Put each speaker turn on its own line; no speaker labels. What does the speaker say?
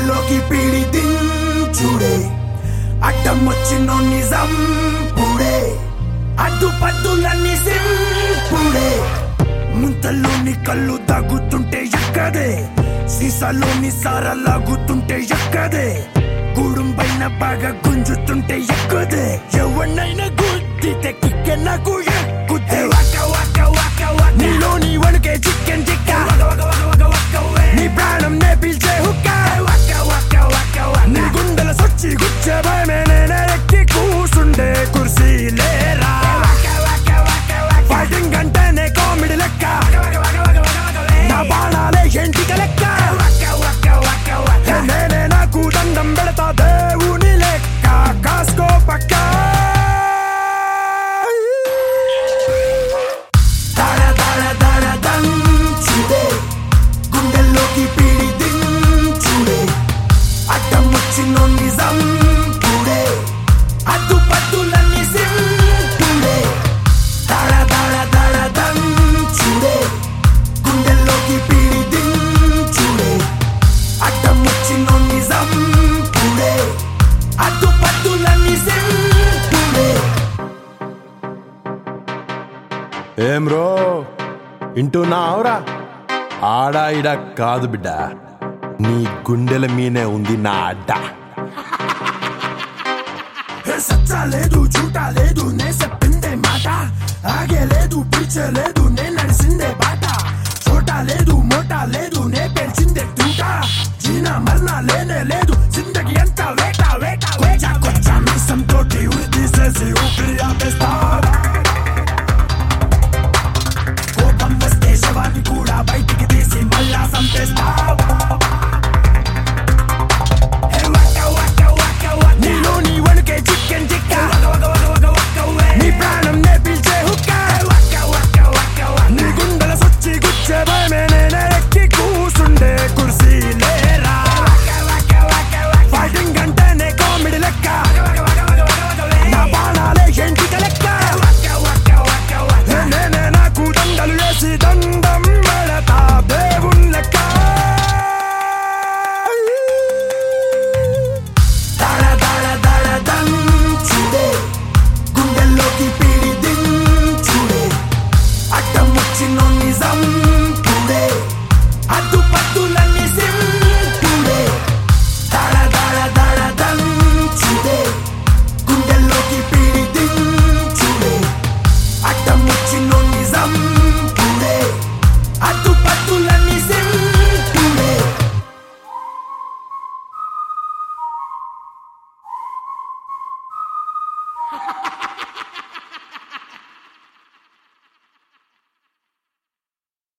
గుండెల్లోకి PD దించుడే అడ్డం వచ్చిన నిజం పుడే అడ్డు పద్దులన్నీ సింపుడే ముంతల్లోని కళ్ళు తగ్గుతుంటే ఎక్కదే సీసాలోని సార లాగుతుంటే ఎక్కదే గూడుం పైన బాగా గుంజుతుంటే ఎక్కుదే ఎవరినైనా గుద్దితే కిక్కె నాకు ఎక్కుతే నీలోని వణుకే చికెన్ చిక్క నీ ప్రాణం నే పీల్చే హుక్క నీ గుండెల సొచ్చి గుచ్చే భయమే నేనే ఎక్కి కూసుండే కుర్సీ లేరా ఫైటింగ్ అంటేనే కామెడీ లెక్క నా బాణాలే ఎంటిక లెక్క హే నేనే నాకు దండం పెడతా దేవుని లెక్క కాసుకో పక్క దడ దడ దడ దంచుడే గుండెల్లోకి పీడి దించుడే అడ్డం వచ్చిన నిజం పుడే అడ్డు పద్దులన్నీ సింపుడే దడ దడ దడ దంచుడే గుండెల్లోకి పీడి దించుడే అడ్డం వచ్చిన నిజం పుడే అడ్డు పద్దులన్నీ సింపుడే
ఏం రో వింటున్నావురా ఆడా ఇడ కాదు బిడ్డ నీ గుండెల మీనే ఉంది నా అడ్డ
ఏ సచ్చా లేదు చూటా లేదు నే చెప్పిందే మాట ఆగే లేదు పిలిచే లేదు నే నడిసిందే బాట చోటా లేదు మోటా లేదు నే పెంచిందే తూట జీనా మరణా లేనే లేదు జిందగి అంతా వేట వేట వేట కొచ్చా మీసం తోటి ఉరి తీసేసి ఊపిరి ఆపేస్తా కోపం వస్తే శవాన్ని కూడా బయటికి తీసి మళ్ళా సంపేస్తా నీలోని వణుకే చికెన్ చిక్క నీ ప్రాణం నే పీల్చే హుక్క నీ గుండెల సొచ్చి గుచ్చే భయమే నేనే ఎక్కి కూసుండే కుర్సీ లేరా ఫైటింగ్ అంటేనే కామెడీ లెక్క నా బాణాలే ఎంటిక లెక్క హే నేనే నాకు దండలు వేసి దండం పెడతా దేవున్ లెక్క దడ దడ దడ దంచుడే గుండెల్లోకి పీడి దించుడే అడ్డం వచ్చిన నిజం పుడే అడ్డు పద్దులన్నీ సింపుడే దడ దడ దడ దంచుడే గుండెల్లోకి పీడి దించుడే అడ్డం వచ్చిన నిజం పుడే అడ్డు పద్దులన్నీ సింపుడే